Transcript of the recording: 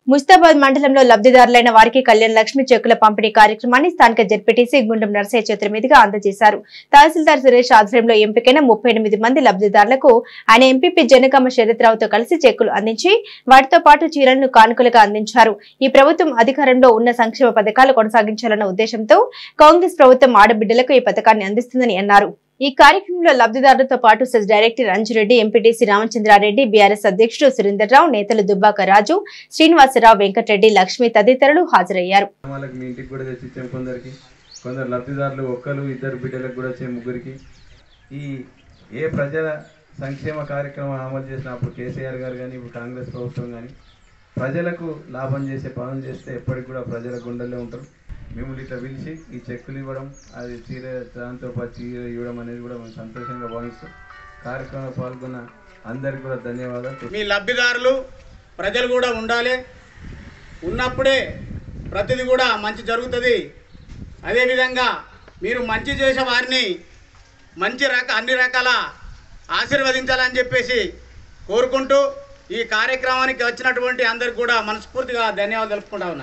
ముస్తాబాద్ మండలంలో లబ్ధిదారులైన వారికి కళ్యాణ లక్ష్మి చెక్కుల పంపిణీ కార్యక్రమాన్ని స్థానిక జెడ్పీటీసీ గుండం నర్సయ్య చేతుల మీదుగా అందజేశారు తహసీల్దార్ సురేష్ ఆధ్వర్యంలో ఎంపికైన ముప్పై ఎనిమిది మంది లబ్ధిదారులకు ఆయన ఎంపీపీ జనగామ శరత్రావుతో కలిసి చెక్కులు అందించి వాటితో పాటు చీరలను కానుకలుగా అందించారు ఈ ప్రభుత్వం అధికారంలో ఉన్న సంక్షేమ పథకాలు కొనసాగించాలన్న ఉద్దేశంతో కాంగ్రెస్ ప్రభుత్వం ఆడబిడ్డలకు ఈ పథకాన్ని అందిస్తుందని అన్నారు ఈ కార్యక్రమంలో లబ్ధిదారులతో పాటు CESS director Anjureddy MPTC Ramachandrareddy BRS అధ్యక్షుడు సురేందర్రావు నేతలు దుబ్బాక రాజు శ్రీనివాసరావు వెంకటరెడ్డి లక్ష్మి తదితరులు హాజరయ్యారు వాళ్ళకి మీ ఇంటికి కూడా తెచ్చి ఇచ్చాం కొందరికి కొందరు లబ్ధిదారులు ఒక్కరు ఇద్దరు బిడ్డలకు కూడా వచ్చే ముగ్గురికి ఈ ఏ ప్రజల సంక్షేమ కార్యక్రమం అమలు చేసినప్పుడు కేసీఆర్ గారు కానీ ఇప్పుడు కాంగ్రెస్ ప్రభుత్వం కానీ ప్రజలకు లాభం చేసే పనులు చేస్తే ఎప్పటికి కూడా ప్రజల గుండెల్లో ఉంటారు మిమ్మల్ని ఇట్లా పిలిచి ఈ చెక్కులు ఇవ్వడం అది చీర దాంతో పాటు చీర ఇవ్వడం అనేది కూడా మేము సంతోషంగా భావిస్తాం కార్యక్రమంలో పాల్గొన్న అందరికీ కూడా ధన్యవాదాలు మీ లబ్ధిదారులు ప్రజలు కూడా ఉండాలి ఉన్నప్పుడే ప్రతిదీ కూడా మంచి జరుగుతుంది అదేవిధంగా మీరు మంచి చేసే వారిని మంచి రక అన్ని రకాల ఆశీర్వదించాలని చెప్పేసి కోరుకుంటూ ఈ కార్యక్రమానికి వచ్చినటువంటి అందరికి కూడా మనస్ఫూర్తిగా ధన్యవాదాలు తెలుపుకుంటా ఉన్నా